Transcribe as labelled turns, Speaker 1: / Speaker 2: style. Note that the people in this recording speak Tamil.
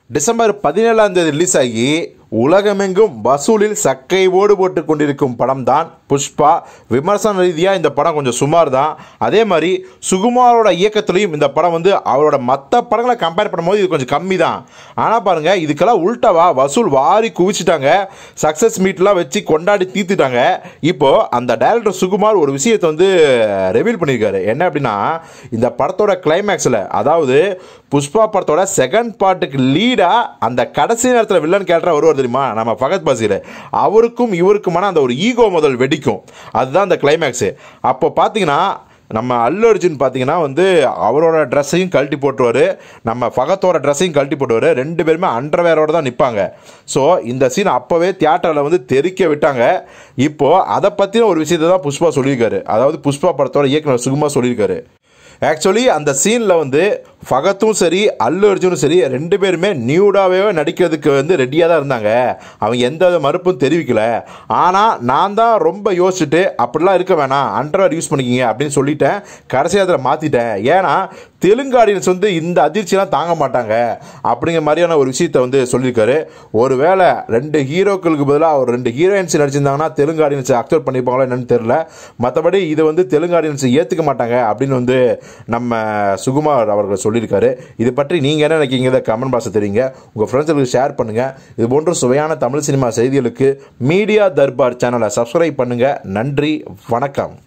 Speaker 1: டிசம்பர் பதினேழாம் தேதி ரிலீஸ் ஆகி உலகமெங்கும் வசூலில் சக்கை ஓடு போட்டு கொண்டிருக்கும் படம் தான் புஷ்பா விமர்சன ரீதியாக இந்த படம் கொஞ்சம் சுமார் தான் அதே மாதிரி சுகுமாரோட இயக்கத்துலையும் இந்த படம் வந்து அவரோட மற்ற படங்களை கம்பேர் பண்ணும்போது இது கொஞ்சம் கம்மி தான் ஆனால் பாருங்கள் இதுக்கெல்லாம் உள்டாவா வசூல் வாரி குவிச்சிட்டாங்க சக்ஸஸ் மீட்லாம் வச்சு கொண்டாடி தீர்த்துட்டாங்க இப்போ அந்த டைரக்டர் சுகுமார் ஒரு விஷயத்தை வந்து ரெவீல் பண்ணியிருக்காரு என்ன அப்படின்னா இந்த படத்தோட கிளைமேக்ஸில் அதாவது புஷ்பா படத்தோட செகண்ட் பார்ட்டுக்கு லீடாக அந்த கடைசி நேரத்தில் வில்லன் கேரக்டர் வருவார் தெரியுமா நம்ம ஃபகத் பசீர் அவருக்கும் இவருக்குமான அந்த ஒரு ஈகோ முதல் வெடிக்கும் அதுதான் அந்த கிளைமேக்ஸு அப்போ பார்த்தீங்கன்னா நம்ம அல்லு அர்ஜுன் பார்த்தீங்கன்னா வந்து அவரோட ட்ரெஸ்ஸையும் கழட்டி போட்டுருவார் நம்ம ஃபகத்தோட ட்ரெஸ்ஸையும் கழட்டி போட்டுருவார் ரெண்டு பேருமே அண்டர்வேரோட தான் நிற்பாங்க ஸோ இந்த சீன் அப்போவே தியேட்டரில் வந்து தெறிக்க விட்டாங்க இப்போது அதை பற்றின ஒரு விஷயத்தை தான் புஷ்பா சொல்லியிருக்காரு அதாவது புஷ்பா படத்தோட இயக்குனர் சுகுமா சொல்லியிருக்காரு ஆக்சுவலி அந்த சீனில் வந்து ஃபகத்தும் சரி அல்லு அர்ஜுனும் சரி ரெண்டு பேருமே நியூடாகவே நடிக்கிறதுக்கு வந்து ரெடியாக தான் இருந்தாங்க அவங்க எந்த வித மறுப்பும் தெரிவிக்கல ஆனால் நான் தான் ரொம்ப யோசிச்சுட்டு அப்படிலாம் இருக்க வேணாம் அண்டர்வேர் யூஸ் பண்ணிக்கிங்க அப்படின்னு சொல்லிட்டேன் கடைசியாக அதில் மாற்றிட்டேன் ஏன்னா தெலுங்கு ஆடியன்ஸ் வந்து இந்த அதிர்ச்சியெல்லாம் தாங்க மாட்டாங்க அப்படிங்கிற மாதிரியான ஒரு விஷயத்தை வந்து சொல்லியிருக்காரு ஒருவேளை ரெண்டு ஹீரோக்களுக்கு பதிலாக ஒரு ரெண்டு ஹீரோயின்ஸ் நடிச்சிருந்தாங்கன்னா தெலுங்கு ஆடியன்ஸ் அக்செப்ட் பண்ணிப்பாங்களோ என்னன்னு தெரில மற்றபடி இதை வந்து தெலுங்கு ஆடியன்ஸ் ஏற்றுக்க மாட்டாங்க அப்படின்னு வந்து நம்ம சுகுமார் அவர்கள் சொல்லியிருக்காரு இது பற்றி நீங்கள் என்ன நினைக்கிறீங்க கமெண்ட் பாக்ஸ் தெரியுங்க உங்கள் ஃப்ரெண்ட்ஸுக்கு ஷேர் பண்ணுங்கள் இது போன்ற சுவையான தமிழ் சினிமா செய்திகளுக்கு மீடியா தர்பார் சேனலை சப்ஸ்கிரைப் பண்ணுங்கள் நன்றி வணக்கம்